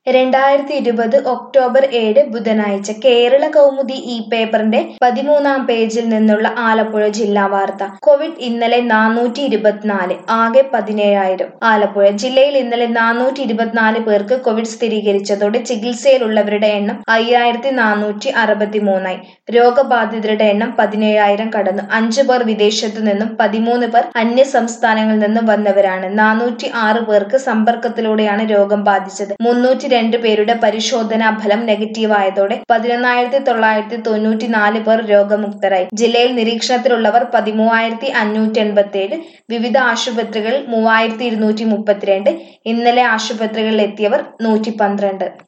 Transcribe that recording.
രണ്ടായിരത്തി ഇരുപത് ഒക്ടോബർ ഏഴ് ബുധനാഴ്ച കേരള കൗമുദി ഈ പേപ്പറിന്റെ പതിമൂന്നാം പേജിൽ നിന്നുള്ള ആലപ്പുഴ ജില്ലാ വാർത്ത കോവിഡ് ഇന്നലെ നാനൂറ്റി ഇരുപത്തിനാല് ആകെ പതിനേഴായിരം ആലപ്പുഴ ജില്ലയിൽ ഇന്നലെ നാനൂറ്റി ഇരുപത്തിനാല് പേർക്ക് കോവിഡ് സ്ഥിരീകരിച്ചതോടെ ചികിത്സയിലുള്ളവരുടെ എണ്ണം അയ്യായിരത്തി നാനൂറ്റി അറുപത്തി മൂന്നായി രോഗബാധിതരുടെ എണ്ണം പതിനേഴായിരം കടന്നു അഞ്ചു പേർ വിദേശത്തു നിന്നും പതിമൂന്ന് പേർ അന്യ സംസ്ഥാനങ്ങളിൽ നിന്നും വന്നവരാണ് നാനൂറ്റി ആറ് പേർക്ക് സമ്പർക്കത്തിലൂടെയാണ് രോഗം ബാധിച്ചത് മുന്നൂറ്റി രണ്ട് പേരുടെ പരിശോധനാ ഫലം നെഗറ്റീവ് ആയതോടെ പതിനൊന്നായിരത്തി തൊള്ളായിരത്തി തൊണ്ണൂറ്റി നാല് പേർ രോഗമുക്തരായി ജില്ലയിൽ നിരീക്ഷണത്തിലുള്ളവർ പതിമൂവായിരത്തി അഞ്ഞൂറ്റി എൺപത്തി ഏഴ് വിവിധ ആശുപത്രികളിൽ മൂവായിരത്തി ഇരുന്നൂറ്റി മുപ്പത്തിരണ്ട് ഇന്നലെ ആശുപത്രികളിൽ എത്തിയവർ നൂറ്റി പന്ത്രണ്ട്